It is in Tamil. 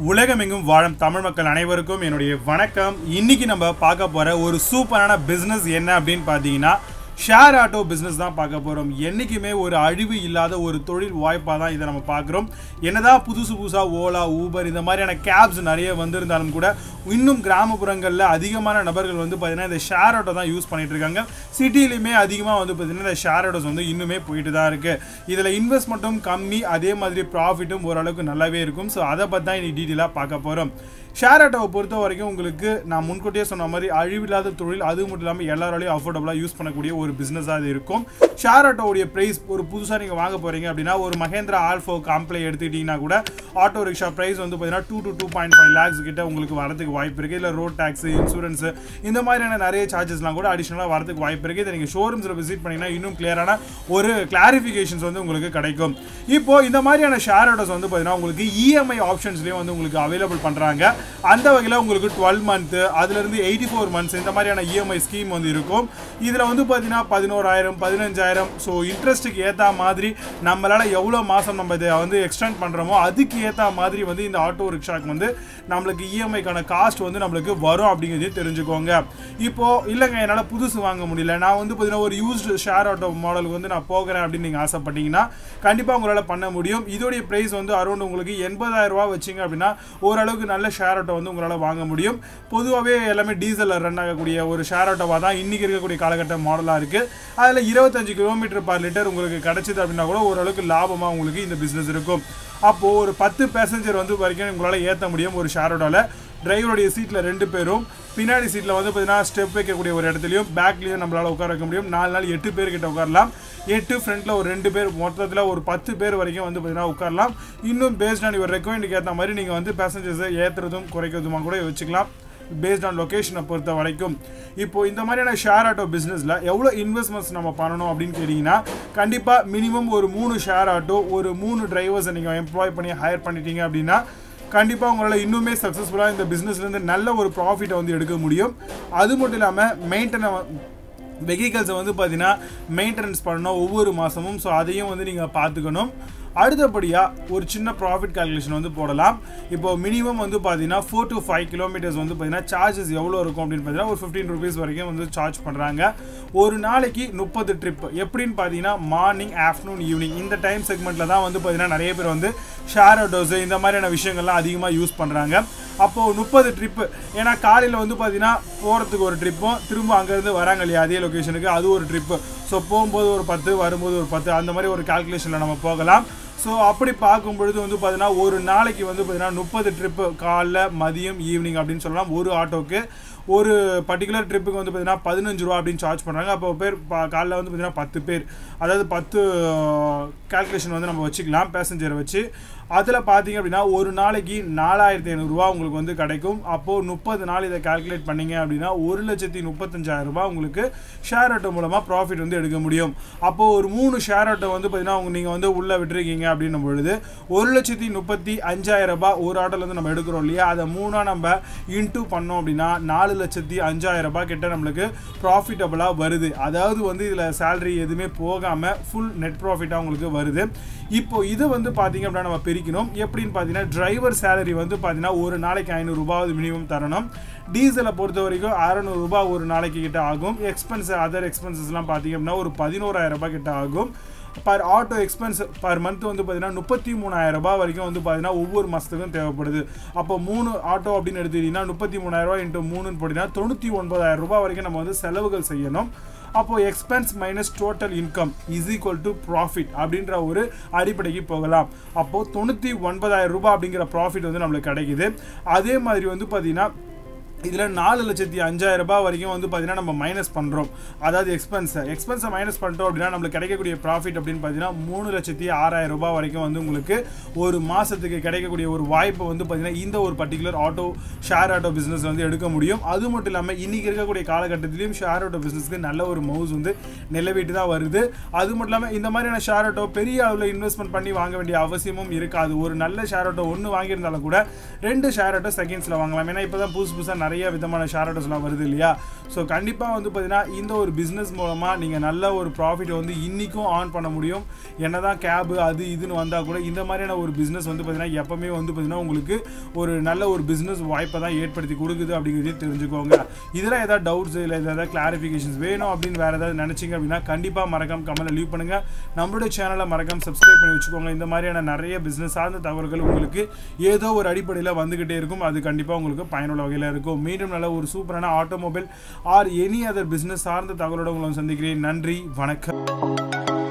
உலகமெங்கும் வாழும் தமிழ் மக்கள் அனைவருக்கும் என்னுடைய வணக்கம் இன்னைக்கு நம்ம பார்க்க போற ஒரு சூப்பரான பிசினஸ் என்ன அப்படின்னு பார்த்தீங்கன்னா ஷேர் ஆட்டோ பிஸ்னஸ் தான் பார்க்க போகிறோம் என்றைக்குமே ஒரு அழிவு இல்லாத ஒரு தொழில் வாய்ப்பாக தான் இதை நம்ம பார்க்குறோம் என்னதான் புதுசு புதுசாக ஓலா ஊபர் இந்த மாதிரியான கேப்ஸ் நிறைய வந்திருந்தாலும் கூட இன்னும் கிராமப்புறங்களில் அதிகமான நபர்கள் வந்து பார்த்தீங்கன்னா இந்த ஷேர் ஆட்டோ தான் யூஸ் பண்ணிட்டு இருக்காங்க சிட்டிலையுமே அதிகமாக வந்து பார்த்தீங்கன்னா இந்த ஷேர் ஆட்டோஸ் வந்து இன்னுமே போயிட்டு தான் இருக்குது இதில் இன்வெஸ்ட்மெண்ட்டும் கம்மி அதே மாதிரி ப்ராஃபிட்டும் ஓரளவுக்கு நல்லாவே இருக்கும் ஸோ அதை பற்றி தான் இன்னைக்கு டீட்டெயிலாக பார்க்க போகிறோம் ஷேர் ஆட்டோவை பொறுத்த வரைக்கும் உங்களுக்கு நான் முன்கூட்டியே சொன்ன மாதிரி அழிவில்லாத தொழில் அது மட்டும் இல்லாமல் எல்லாராலையும் அஃபோர்டபுளாக யூஸ் பண்ணக்கூடிய ஒரு பிஸ்னஸாக இது இருக்கும் ஷேர் ஆட்டோவுடைய ப்ரைஸ் ஒரு புதுசாக நீங்கள் வாங்க போகிறீங்க அப்படின்னா ஒரு மகேந்திரா ஆல்ஃபோ காம்ப்ளே எடுத்துக்கிட்டிங்கன்னா கூட ஆட்டோ ரிக்ஷா ப்ரைஸ் வந்து பார்த்தீங்கன்னா two to two point five lakhs கிட்ட உங்களுக்கு வரதுக்கு வாய்ப்பு இருக்குது இல்லை ரோட் டேக்ஸ் இன்சூரன்ஸ் இந்த மாதிரியான நிறைய சார்ஜஸ்லாம் கூட அடிஷனலாக வரதுக்கு வாய்ப்பு இருக்குது இதை நீங்கள் ஷோரூம்ஸில் விசிட் பண்ணிங்கன்னா இன்னும் கிளியரான ஒரு கிளாரிஃபிகேஷன்ஸ் வந்து உங்களுக்கு கிடைக்கும் இப்போ இந்த மாதிரியான ஷேர் ஆட்டோஸ் வந்து பார்த்தீங்கன்னா உங்களுக்கு இஎம்ஐ ஆப்ஷன்ஸ்லேயும் வந்து உங்களுக்கு அவைலபிள் பண்ணுறாங்க அந்த வகையில் உங்களுக்கு டுவெல் மந்த்து அதுலேருந்து எயிட்டி ஃபோர் மந்த்ஸ் இந்த மாதிரியான இஎம்ஐ ஸ்கீம் வந்து இருக்கும் இதில் வந்து பார்த்தீங்கன்னா பதினோராயிரம் பதினஞ்சாயிரம் ஸோ இன்ட்ரெஸ்ட்டுக்கு ஏற்ற மாதிரி நம்மளால் எவ்வளோ மாதம் நம்ம இதை வந்து எக்ஸ்டெண்ட் பண்ணுறோமோ அதுக்கு ஏற்ற மாதிரி வந்து இந்த ஆட்டோ ரிக்ஷாக்கு வந்து நம்மளுக்கு இஎம்ஐக்கான காஸ்ட் வந்து நம்மளுக்கு வரும் அப்படிங்கிறதையும் தெரிஞ்சுக்கோங்க இப்போது இல்லைங்க என்னால் புதுசு வாங்க முடியல நான் வந்து பார்த்தீங்கன்னா ஒரு யூஸ்டு ஷேர் ஆட்டோ மாடலுக்கு வந்து நான் போகிறேன் அப்படின்னு நீங்கள் ஆசைப்பட்டீங்கன்னா கண்டிப்பாக உங்களால் பண்ண முடியும் இதோடைய ப்ரைஸ் வந்து அரௌண்ட் உங்களுக்கு எண்பதாயிரம் ரூபா வச்சிங்க அப்படின்னா ஓரளவுக்கு நல்ல ஷேர் ஆட்டோ வந்து உங்களால் வாங்க முடியும் பொதுவாகவே எல்லாமே டீசலில் ரன் ஆகக்கூடிய ஒரு ஷேர் ஆட்டோவாக தான் இன்றைக்கி இருக்கக்கூடிய காலகட்ட மாடலாக இருக்குது அதில் இருபத்தஞ்சு கிலோமீட்டர் பர் லிட்டர் உங்களுக்கு கிடச்சிது அப்படின்னா கூட ஓரளவுக்கு லாபமாக உங்களுக்கு இந்த பிஸ்னஸ் இருக்கும் அப்போது ஒரு பத்து பேசஞ்சர் வந்து வரைக்கும் உங்களால் ஏற்ற முடியும் ஒரு ஷேர் ஆட்டோவில் டிரைவருடைய சீட்டில் ரெண்டு பேரும் பின்னாடி சீட்டில் வந்து பார்த்தீங்கன்னா ஸ்டெப் வைக்கக்கூடிய ஒரு இடத்துலையும் பேக்லேயும் நம்மளால் உட்கார வைக்க முடியும் நாலு நாள் எட்டு பேர்கிட்ட உட்காரலாம் எட்டு ஃப்ரண்ட்டில் ஒரு ரெண்டு பேர் மொத்தத்தில் ஒரு பத்து பேர் வரைக்கும் வந்து பார்த்தீங்கன்னா உட்காரலாம் இன்னும் பேஸ்ட் ஆன் யுவர் ரெக்வயர்மெண்ட்டுக்கு ஏற்ற மாதிரி நீங்கள் வந்து பேசஞ்சர்ஸை ஏற்றுறதும் குறைக்கிறதுமா கூட வச்சுக்கலாம் பேஸ்ட் ஆன் லொக்கேஷனை பொறுத்த வரைக்கும் இப்போ இந்த மாதிரியான ஷேர் ஆட்டோ பிஸ்னஸில் எவ்வளோ இன்வெஸ்ட்மெண்ட்ஸ் நம்ம பண்ணணும் அப்படின்னு கேட்டிங்கன்னா கண்டிப்பாக மினிமம் ஒரு மூணு ஷேர் ஆட்டோ ஒரு மூணு டிரைவர்ஸை நீங்கள் எம்ப்ளாய் பண்ணி ஹையர் பண்ணிட்டீங்க அப்படின்னா கண்டிப்பாக உங்களால் இன்னுமே சக்ஸஸ்ஃபுல்லாக இந்த பிஸ்னஸ்லேருந்து நல்ல ஒரு ப்ராஃபிட்டை வந்து எடுக்க முடியும் அது மட்டும் இல்லாமல் மெயின்டென வெஹிக்கல்ஸை வந்து பார்த்தீங்கன்னா மெயின்டெனன்ஸ் பண்ணணும் ஒவ்வொரு மாதமும் ஸோ அதையும் வந்து நீங்கள் பார்த்துக்கணும் அடுத்தபடியாக ஒரு சின்ன ப்ராஃபிட் கால்குலேஷன் வந்து போடலாம் இப்போ மினிமம் வந்து பார்த்தீங்கன்னா ஃபோர் டு ஃபைவ் கிலோமீட்டர்ஸ் வந்து பார்த்தீங்கன்னா சார்ஜஸ் எவ்வளோ இருக்கும் அப்படின்னு பார்த்தீங்கன்னா ஒரு ஃபிஃப்டீன் ருபீஸ் வரைக்கும் வந்து சார்ஜ் பண்ணுறாங்க ஒரு நாளைக்கு முப்பது ட்ரிப் எப்படின்னு பார்த்தீங்கன்னா மார்னிங் ஆஃப்டர்நூன் ஈவினிங் இந்த டைம் செக்மெண்ட்டில் தான் வந்து பார்த்தீங்கன்னா நிறைய பேர் வந்து ஷேர் ஆட்டோஸு இந்த மாதிரியான விஷயங்கள்லாம் அதிகமாக யூஸ் பண்ணுறாங்க அப்போது முப்பது ட்ரிப்பு ஏன்னா காலையில் வந்து பார்த்தீங்கன்னா போகிறதுக்கு ஒரு ட்ரிப்பும் திரும்ப அங்கேருந்து வராங்க இல்லையா அதே லொக்கேஷனுக்கு அது ஒரு ட்ரிப்பு ஸோ போகும்போது ஒரு பத்து வரும்போது ஒரு பத்து அந்த மாதிரி ஒரு கால்குலேஷனில் நம்ம போகலாம் ஸோ அப்படி பார்க்கும் பொழுது வந்து பார்த்தீங்கன்னா ஒரு நாளைக்கு வந்து பார்த்தீங்கன்னா முப்பது ட்ரிப்பு காலைல மதியம் ஈவினிங் அப்படின்னு சொல்லலாம் ஒரு ஆட்டோக்கு ஒரு பர்டிகுலர் ட்ரிப்புக்கு வந்து பார்த்தீங்கன்னா பதினஞ்சு ரூபா அப்படின்னு சார்ஜ் பண்ணுறாங்க அப்போ பேர் காலைல வந்து பார்த்தீங்கன்னா பத்து பேர் அதாவது பத்து கால்குலேஷன் வந்து நம்ம வச்சுக்கலாம் பேசஞ்சரை வச்சு அதில் பார்த்தீங்க அப்படின்னா ஒரு நாளைக்கு நாலாயிரத்தி ஐநூறுரூவா உங்களுக்கு வந்து கிடைக்கும் அப்போது முப்பது நாள் இதை கால்குலேட் பண்ணிங்க அப்படின்னா ஒரு லட்சத்தி முப்பத்தஞ்சாயிரம் ரூபாய் உங்களுக்கு ஷேர் ஆட்டோ மூலமாக ப்ராஃபிட் வந்து எடுக்க முடியும் அப்போது ஒரு மூணு ஷேர் ஆட்டோ வந்து பார்த்தீங்கன்னா உங்க நீங்கள் வந்து உள்ளே விட்டுருக்கீங்க அப்படின்னும் பொழுது ஒரு லட்சத்தி முப்பத்தி அஞ்சாயிரம் ரூபாய் ஒரு ஆட்டோல வந்து நம்ம எடுக்கிறோம் இல்லையா அதை மூணாக நம்ம இன்டூ பண்ணோம் அப்படின்னா நாலு லட்சத்தி அஞ்சாயிரம் ரூபாய் கிட்ட நம்மளுக்கு ப்ராஃபிட்டபுளாக வருது அதாவது வந்து இதில் சேலரி எதுவுமே போகாமல் ஃபுல் நெட் ப்ராஃபிட்டாக உங்களுக்கு வருது இப்போ இது வந்து பார்த்தீங்க அப்படின்னா நம்ம பிரிக்கணும் எப்படின்னு பார்த்தீங்கன்னா டிரைவர் சேலரி வந்து பார்த்தீங்கன்னா ஒரு நாளைக்கு ஐநூறுரூபாவது மினிமம் தரணும் டீசலை பொறுத்த வரைக்கும் அறநூறுபா ஒரு நாளைக்கு கிட்ட ஆகும் எக்ஸ்பென்ஸ் அதர் எக்ஸ்பென்சஸ்லாம் பார்த்தீங்க அப்படின்னா ஒரு பதினோராயிரம் ரூபாய் கிட்ட ஆகும் per auto expense per month வந்து பார்த்தீங்கன்னா முப்பத்தி மூணாயிரம் ரூபாய் வரைக்கும் வந்து பார்த்தீங்கன்னா ஒவ்வொரு மாதத்துக்கும் தேவைப்படுது அப்போ மூணு ஆட்டோ அப்படின்னு எடுத்துக்கிட்டிங்கன்னா முப்பத்தி மூணாயிரம் ரூபாய் இன்ட்டு மூணுன்னு போட்டிங்கன்னா தொண்ணூற்றி ஒன்பதாயிரம் ரூபாய் வரைக்கும் நம்ம வந்து செலவுகள் செய்யணும் அப்போ expense minus total income is equal to profit அப்படின்ற ஒரு அடிப்படைக்கு போகலாம் அப்போது தொண்ணூற்றி ஒன்பதாயிரம் ரூபாய் அப்படிங்கிற ப்ராஃபிட் வந்து நம்மளுக்கு கிடைக்குது அதே மாதிரி வந்து பார்த்தீங்கன்னா இதில் நாலு லட்சத்தி அஞ்சாயிரம் ரூபாய் வரைக்கும் வந்து பார்த்தீங்கன்னா நம்ம மைனஸ் பண்ணுறோம் அதாவது எக்ஸ்பென்ஸை எக்ஸ்பென்ஸை மைனஸ் பண்ணிட்டோம் அப்படின்னா நம்மளுக்கு கிடைக்கக்கூடிய ப்ராஃபிட் அப்படின்னு பார்த்தீங்கன்னா மூணு லட்சத்தி ஆறாயிரம் ரூபாய் வரைக்கும் வந்து உங்களுக்கு ஒரு மாதத்துக்கு கிடைக்கக்கூடிய ஒரு வாய்ப்பை வந்து பார்த்தீங்கன்னா இந்த ஒரு particular auto share auto business வந்து எடுக்க முடியும் அது மட்டும் இல்லாமல் இன்றைக்கி இருக்கக்கூடிய காலகட்டத்திலையும் ஷேர் ஆட்டோ பிஸ்னஸ்க்கு நல்ல ஒரு மவுஸ் வந்து நிலவிட்டு தான் வருது அது மட்டும் இல்லாமல் இந்த மாதிரியான ஷேர் ஆட்டோ பெரிய அளவில் இன்வெஸ்ட்மெண்ட் பண்ணி வாங்க வேண்டிய அவசியமும் இருக்காது ஒரு நல்ல ஷேர் ஆட்டோ ஒன்று வாங்கியிருந்தாலும் கூட ரெண்டு ஷேர் ஆட்டோ செகண்ட்ஸில் வாங்கலாம் ஏன்னா இப்போ தான் புதுசு புதுசாக நிறைய நிறைய விதமான ஷேர் ஆட்டோஸ்லாம் வருது இல்லையா ஸோ கண்டிப்பாக வந்து பார்த்தீங்கன்னா இந்த ஒரு பிஸ்னஸ் மூலமாக நீங்கள் நல்ல ஒரு ப்ராஃபிட் வந்து இன்றைக்கும் ஆன் பண்ண முடியும் என்னதான் கேபு அது இதுன்னு வந்தால் கூட இந்த மாதிரியான ஒரு பிஸ்னஸ் வந்து பார்த்தீங்கன்னா எப்பவுமே வந்து பார்த்தீங்கன்னா உங்களுக்கு ஒரு நல்ல ஒரு பிஸ்னஸ் வாய்ப்பை தான் ஏற்படுத்தி கொடுக்குது அப்படிங்கிறதையும் தெரிஞ்சுக்கோங்க இதில் ஏதாவது டவுட்ஸ் இல்லை ஏதாவது கிளாரிஃபிகேஷன்ஸ் வேணும் அப்படின்னு வேறு ஏதாவது நினச்சிங்க அப்படின்னா கண்டிப்பாக மறக்காம கமெண்ட்ல லீவ் பண்ணுங்கள் நம்மளுடைய சேனலை மறக்காம சப்ஸ்கிரைப் பண்ணி வச்சுக்கோங்க இந்த மாதிரியான நிறைய பிஸ்னஸ் சார்ந்த தகவல்கள் உங்களுக்கு ஏதோ ஒரு அடிப்படையில் வந்துக்கிட்டே இருக்கும் அது கண்டிப்பாக உங்களுக்கு பயனுள்ள வகையில் இருக்கும் மீண்டும் நல்ல ஒரு சூப்பரான automobile or any other business சார்ந்த தகவலோட உங்களை சந்திக்கிறேன் நன்றி வணக்கம்